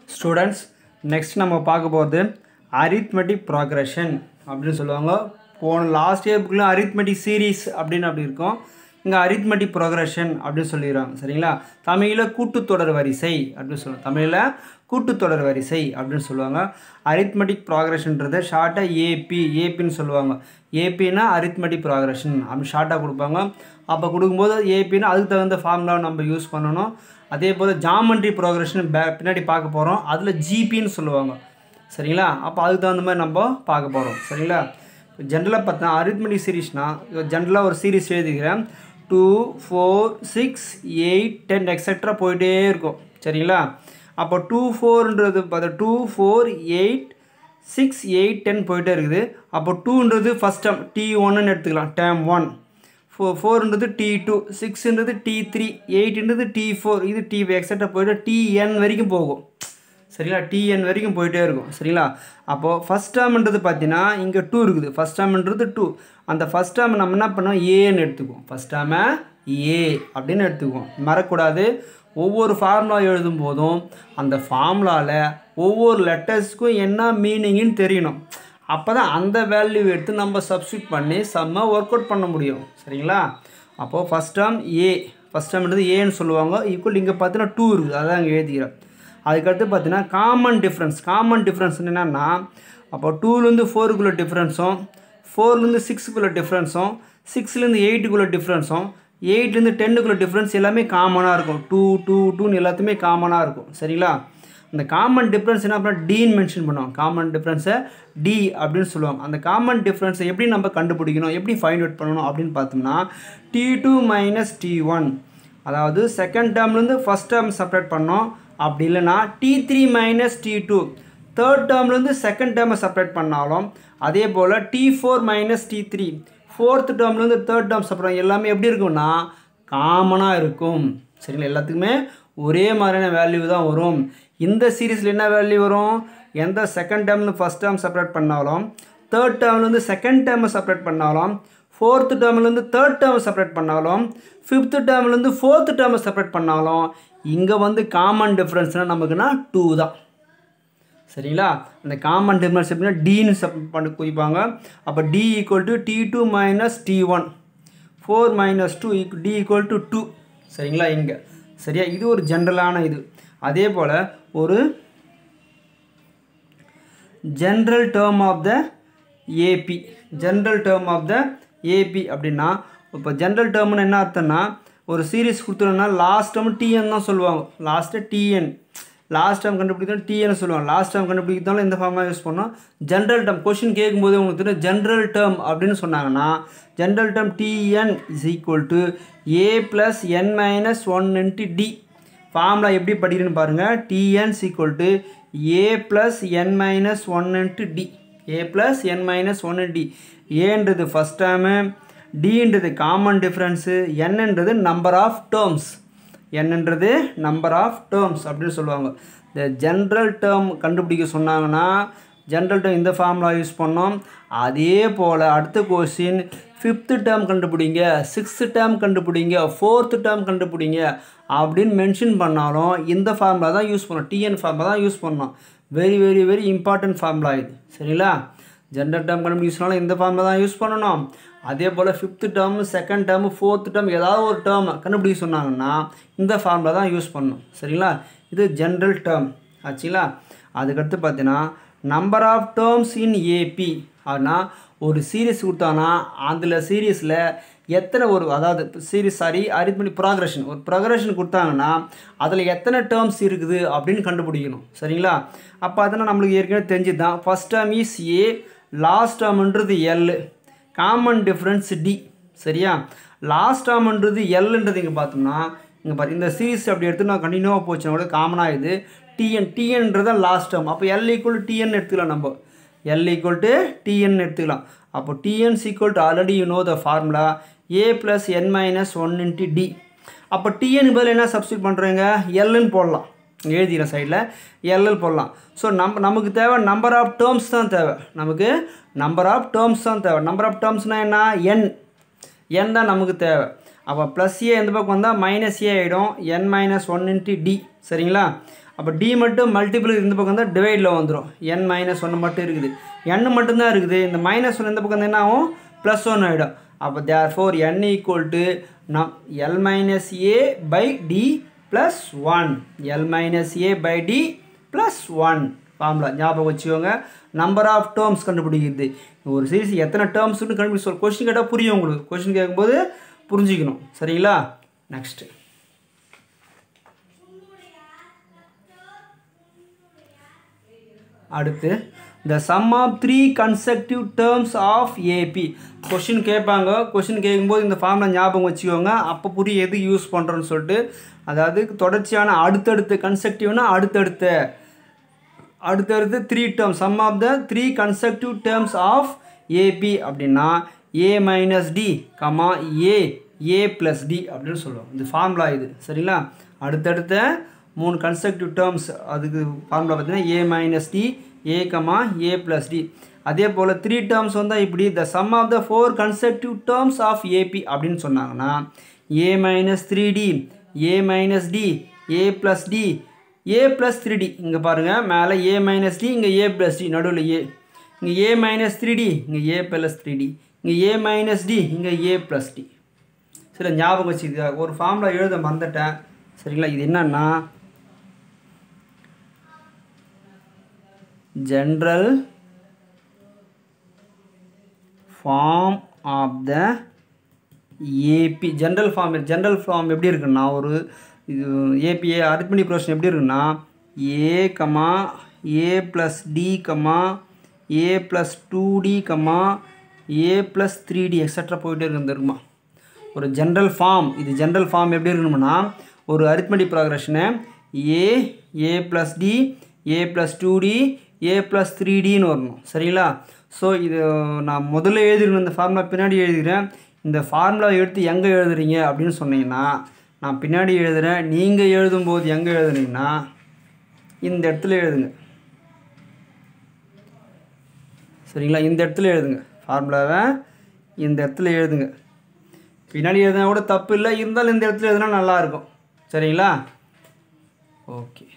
students next நம்ம பார்க்க போகிறது அரித்மெட்டிக் ப்ராக்ரஷன் அப்படின்னு சொல்லுவாங்க போன லாஸ்ட் இயர் புக்கில் அரித்மெட்டிக் சீரீஸ் அப்படின்னு அப்படி இருக்கும் இங்கே அரித்மெட்டிக் ப்ரோக்ரஷன் அப்படின்னு சொல்லிடுறாங்க சரிங்களா தமிழில் கூட்டுத்தொடர் வரிசை அப்படின்னு சொல்லுவாங்க தமிழில் கூட்டுத்தொடர் வரிசை அப்படின்னு சொல்லுவாங்க அரித்மெட்டிக் ப்ராக்ரஷன்றது ஷார்ட்டாக ஏபி ஏபின்னு சொல்லுவாங்க ஏபின்னா அரித்மெட்டிக் ப்ராக்ரஷன் அப்படின்னு ஷார்ட்டாக கொடுப்பாங்க அப்போ கொடுக்கும்போது ஏபின்னா அதுக்கு தகுந்த ஃபார்முலா நம்ம யூஸ் பண்ணணும் அதே போல் ஜாமெண்ட்ரி ப்ரோக்ரஷன் பே பின்னாடி பார்க்க போகிறோம் அதில் ஜிபின்னு சொல்லுவாங்க சரிங்களா அப்போ அதுக்கு தகுந்த மாதிரி நம்ம பார்க்க போகிறோம் சரிங்களா ஜென்ரலாக பார்த்தா அரித்மெட்டிக் சீரீஸ்னால் ஜென்ரலாக ஒரு சீரீஸ் எழுதிக்கிறேன் two four six eight ten etcetera போயிட்டே இருக்கும் சரிங்களா அப்போ டூ ஃபோர்ன்றது பார்த்தா two four eight six eight ten போயிட்டே இருக்குது அப்போ டூன்றது ஃபஸ்ட் டேம் டி ஒன்னு எடுத்துக்கலாம் டேம் ஒன் ஃபோ ஃபோர்ன்றது டி டூ சிக்ஸ்ன்றது டி த்ரீ எயிட்ன்றது டி ஃபோர் இது டி எக்ஸெட்ரா போயிட்டு டிஎன் வரைக்கும் போகும் சரிங்களா டிஎன் வரைக்கும் போயிட்டே இருக்கும் சரிங்களா அப்போது ஃபஸ்ட் டேர்ம்ன்றது பார்த்தீங்கன்னா இங்கே டூ இருக்குது ஃபஸ்ட் டேர்ம்ன்றது டூ அந்த ஃபஸ்ட் டேர்ம் நம்ம என்ன பண்ணோம் ஏன்னு எடுத்துக்குவோம் ஃபஸ்ட் டேர்மை ஏ அப்படின்னு எடுத்துக்குவோம் மறக்கூடாது ஒவ்வொரு ஃபார்முலா எழுதும் போதும் அந்த ஃபார்முலாவில் ஒவ்வொரு லெட்டர்ஸ்க்கும் என்ன மீனிங்னு தெரியணும் அப்போ தான் அந்த வேல்யூ எடுத்து நம்ம சப்ஸ்டியூட் பண்ணி செம்ம ஒர்க் அவுட் பண்ண முடியும் சரிங்களா அப்போது ஃபஸ்ட் டேர்ம் ஏ ஃபஸ்ட் டேர்ம்ன்றது ஏன்னு சொல்லுவாங்க ஈக்குவல் இங்கே பார்த்தீங்கன்னா டூ இருக்குது அதான் இங்கே எழுதிக்கிறேன் அதுக்கடுத்து பார்த்தீங்கன்னா காமன் டிஃப்ரென்ஸ் காமன் டிஃப்ரென்ஸ் என்னென்னா அப்போ டூலேருந்து ஃபோருக்குள்ள டிஃப்ரென்ஸும் ஃபோர்லேருந்து சிக்ஸுக்குள்ள டிஃப்ரென்ஸும் சிக்ஸ்லேருந்து எயிட்டுக்குள்ள டிஃப்ரென்ஸும் எயிட்லேருந்து டென்னுக்குள்ள டிஃப்ரென்ஸ் எல்லாமே காமனாக இருக்கும் டூ டூ டூன்னு எல்லாத்துமே காமனாக இருக்கும் சரிங்களா அந்த காமன் டிஃப்ரென்ஸ் என்ன பண்ணால் டீன்னு மென்ஷன் பண்ணுவாங்க காமன் டிஃப்ரென்ஸை டி அப்படின்னு சொல்லுவாங்க அந்த காமன் டிஃப்ரென்ஸை எப்படி நம்ம கண்டுபிடிக்கணும் எப்படி ஃபைண்ட் அவுட் பண்ணணும் அப்படின்னு பார்த்தோம்னா T two minus T one அதாவது செகண்ட் டேர்ம்லேருந்து ஃபஸ்ட் டேர்ம் செப்பரேட் பண்ணோம் அப்படி இல்லைனா T three minus T two third டேர்ம்லேருந்து செகண்ட் டேர்மை செப்பரேட் பண்ணாலும் அதே போல் T four minus T three fourth டேர்ம்லேருந்து தேர்ட் டேர்ம் செப்பரேட் எல்லாமே எப்படி இருக்கும்னா காமனாக இருக்கும் சரிங்களா எல்லாத்துக்குமே ஒரே மாதிரியான வேல்யூ தான் வரும் இந்த சீரீஸில் என்ன வேல்யூ வரும் எந்த செகண்ட் டேர்ம்லேருந்து ஃபஸ்ட் டேர்ம் செப்பரேட் பண்ணாலும் தேர்ட் டேர்ம்லேருந்து செகண்ட் டேர்மை செப்பரேட் பண்ணாலும் ஃபோர்த்து டேர்ம்லேருந்து தேர்ட் டேர்மை செப்பரேட் பண்ணாலும் ஃபிஃப்த்து டேர்ம்லேருந்து ஃபோர்த்து டேர்மை செப்பரேட் பண்ணாலும் இங்கே வந்து காமன் டிஃப்ரென்ஸ்னால் நமக்குன்னா டூ தான் சரிங்களா அந்த காமன் டிஃப்ரென்ஸ் எப்படின்னா டின்னு செப் பண்ணி குறிப்பாங்க அப்போ D equal to T two minus T one four minus two D equal to two சரிங்களா இங்கே சரியா இது ஒரு ஜென்ரலான இது அதே போல் ஒரு general term of the AP general term of the AP அப்படின்னா இப்போ ஜென்ரல் டேர்ம்னு என்ன அர்த்தம்னா ஒரு சீரீஸ் கொடுத்துருன்னா லாஸ்ட் டேர்ம் டிஎன் தான் சொல்லுவாங்க லாஸ்ட்டு டிஎன் லாஸ்ட் டைம் கண்டுபிடிக்கணும் டிஎன் சொல்லுவாங்க லாஸ்ட் டைம் கண்டுபிடிக்கிறதாலும் இந்த ஃபார்மாக யூஸ் பண்ணோம் ஜென்ரல் டேர்ம் கொஷின் கேட்கும்போது உங்களுக்கு தெரியும் ஜென்ரல் டேர்ம் அப்படின்னு சொன்னாங்கன்னா general term T N is equal to A plus N minus one into D formula எப்படி படிக்கிறேன்னு பாருங்கள் TN equal to A plus N minus one into D A plus N minus one D ஏன்றது first term டின்றது common difference என்னன்றது number of terms என்னன்றது number of terms அப்படின்னு சொல்லுவாங்க இந்த ஜென்ரல் டேர்ம் கண்டுபிடிக்க சொன்னாங்கன்னா ஜென்ரல் டேர்ம் இந்த ஃபார்முலா யூஸ் பண்ணோம் அதே போல் அடுத்த கொஸ்டின் ஃபிஃப்த்து டேர்ம் கண்டுபிடிங்க சிக்ஸ்த்து டேர்ம் கண்டுபிடிங்க ஃபோர்த்து டேர்ம் கண்டுபிடிங்க அப்படின்னு மென்ஷன் பண்ணாலும் இந்த ஃபார்முலா தான் யூஸ் பண்ணோம் டிஎன் ஃபார்முலா தான் யூஸ் பண்ணோம் very very very important formula இது சரிங்களா ஜென்ரல் டேர்ம் கண்டுபிடிக்க சொன்னாலும் இந்த ஃபார்முலா தான் யூஸ் பண்ணணும் அதே போல் fifth term second term fourth term ஏதாவது ஒரு டேர்ம் கண்டுபிடிக்க சொன்னாங்கன்னா இந்த ஃபார்முலா தான் யூஸ் பண்ணணும் சரிங்களா இது ஜென்ரல் டேர்ம் ஆச்சுங்களா அதுக்கடுத்து பார்த்தீங்கன்னா number of terms in AP ஆனால் ஒரு சீரீஸ் கொடுத்தாங்கன்னா அதில் சீரீஸில் எத்தனை ஒரு அதாவது சீரீஸ் சாரி அரித்மெடி ப்ராக்ரஷன் ஒரு ப்ராக்ரஷன் கொடுத்தாங்கன்னா அதில் எத்தனை டேர்ம்ஸ் இருக்குது அப்படின்னு கண்டுபிடிக்கணும் சரிங்களா அப்போ அதனால் நம்மளுக்கு ஏற்கனவே தெரிஞ்சது தான் first term is A last டேர்ம்ன்றது எல் காமன் டிஃப்ரென்ஸ் டி சரியா லாஸ்ட் டேர்ம்ன்றது எல்ன்றது இங்கே பார்த்தோம்னா இங்கே பார்த்து இந்த சீரீஸ் அப்படி எடுத்து நான் கண்டினியூவாக போச்சுன்னா கூட காமனாக இது டிஎன் டிஎன்ன்றது தான் லாஸ்ட் டேர்ம் அப்போ எல் ஈக்குவல் டிஎன் எடுத்துக்கலாம் நம்ம எல் ஈக்குவல் டு டிஎன் எடுத்துக்கலாம் அப்போ T N's equal to already you know the formula A plus N minus one into D அப்போ டிஎன் பதில் என்ன சப்ஸ்டியூட் பண்ணுறீங்க எல்லுன்னு போடலாம் எழுதிக்கிறேன் சைடில் எல்எல் போடலாம் ஸோ நம் நமக்கு தேவை நம்பர் ஆஃப் டேர்ம்ஸ் தான் தேவை நமக்கு நம்பர் ஆஃப் டேர்ம்ஸ் தான் தேவை நம்பர் ஆஃப் டேர்ம்ஸ்னால் என்ன என் என் தான் நமக்கு தேவை அப்போ ப்ளஸ் ஏ எந்த பக்கம் வந்தால் மைனஸ் ஏ ஆகிடும் N minus one into D சரிங்களா அப்போ டி மட்டும் மல்டிபிள் இந்த பக்கம் தான் டிவைடில் வந்துடும் என் மைனஸ் ஒன்று மட்டும் இருக்குது என் மட்டும்தான் இருக்குது இந்த மைனஸ் ஒன்று இந்த பக்கம் என்ன ஆகும் ப்ளஸ் ஒன் ஆகிடும் அப்போ therefore N equal to நம் L minus A by D plus one L minus A by D plus one formula ஞாபகம் வச்சுக்கோங்க நம்பர் ஆஃப் டேர்ம்ஸ் கண்டுபிடிக்கிறது ஒரு சீரிஸ் எத்தனை டேர்ம்ஸ்னு கண்டுபிடி சொல் கொஸ்டின் கேட்டால் புரியும் உங்களுக்கு கொஸ்டின் கேட்கும்போது புரிஞ்சிக்கணும் சரிங்களா நெக்ஸ்ட்டு அடுத்து the sum of three consecutive terms of AP question கேட்பாங்க கொஷின் கேட்கும்போது இந்த ஃபார்மில் ஞாபகம் வச்சுக்கோங்க அப்போ புரிய எது யூஸ் பண்ணுறோன்னு சொல்லிட்டு அதாவது தொடர்ச்சியான அடுத்தடுத்து கன்செக்டிவ்னா அடுத்தடுத்த அடுத்தடுத்து three terms sum of the three consecutive terms of AP அப்படின்னா A minus D comma A A plus D அப்படின்னு சொல்லுவோம் இந்த ஃபார்முலா இது சரிங்களா அடுத்தடுத்த மூணு கன்செக்டிவ் டேர்ம்ஸ் அதுக்கு ஃபார்முலா பார்த்தீங்கன்னா A minus D A comma A plus D அதே போல் த்ரீ டேர்ம்ஸ் வந்தால் இப்படி the sum of the four consecutive terms of AP அப்படின்னு சொன்னாங்கன்னா A minus three D A minus D A plus D A plus three D இங்கே பாருங்கள் மேலே ஏ minus D இங்கே ஏ ப்ளஸ் டி நடுவில் ஏ இங்கே ஏ மைனஸ் த்ரீ டி இங்கே ஏ ப்ளஸ் த்ரீ டி இங்கே ஏ மைனஸ் டி இங்கே ஏ ப்ளஸ் டி சரி ஞாபகம் வச்சுக்க ஒரு ஃபார்முலா எழுத மறந்துட்டேன் சரிங்களா இது என்னன்னா general form of the AP general form general form எப்படி இருக்குன்னா ஒரு இது ஏபிஏ அரித்மெடி ப்ரோஷன் எப்படி இருக்குன்னா A comma A plus D comma A plus two D comma A plus three D etcetera போயிட்டே இருக்கு இருக்குமா ஒரு ஜென்ரல் ஃபார்ம் இது ஜென்ரல் ஃபார்ம் எப்படி இருக்கணும்னா ஒரு அரித்மெடிக் ப்ராக்ரஷனு A A plus D A plus two D A plus three டின்னு வரணும் சரிங்களா ஸோ இது நான் முதல்ல எழுதிருக்கணும் இந்த ஃபார்முலா பின்னாடி எழுதிக்கிறேன் இந்த ஃபார்முலா எடுத்து எங்கே எழுதுறீங்க அப்படின்னு சொன்னீங்கன்னா நான் பின்னாடி எழுதுகிறேன் நீங்கள் எழுதும்போது எங்கே எழுதுனீங்கன்னா இந்த இடத்துல எழுதுங்க சரிங்களா இந்த இடத்துல எழுதுங்க ஃபார்முலாவை இந்த இடத்துல எழுதுங்க பின்னாடி எழுதினா கூட தப்பு இல்லை இருந்தாலும் இந்த இடத்துல எழுதுனா நல்லாயிருக்கும் சரிங்களா ஓகே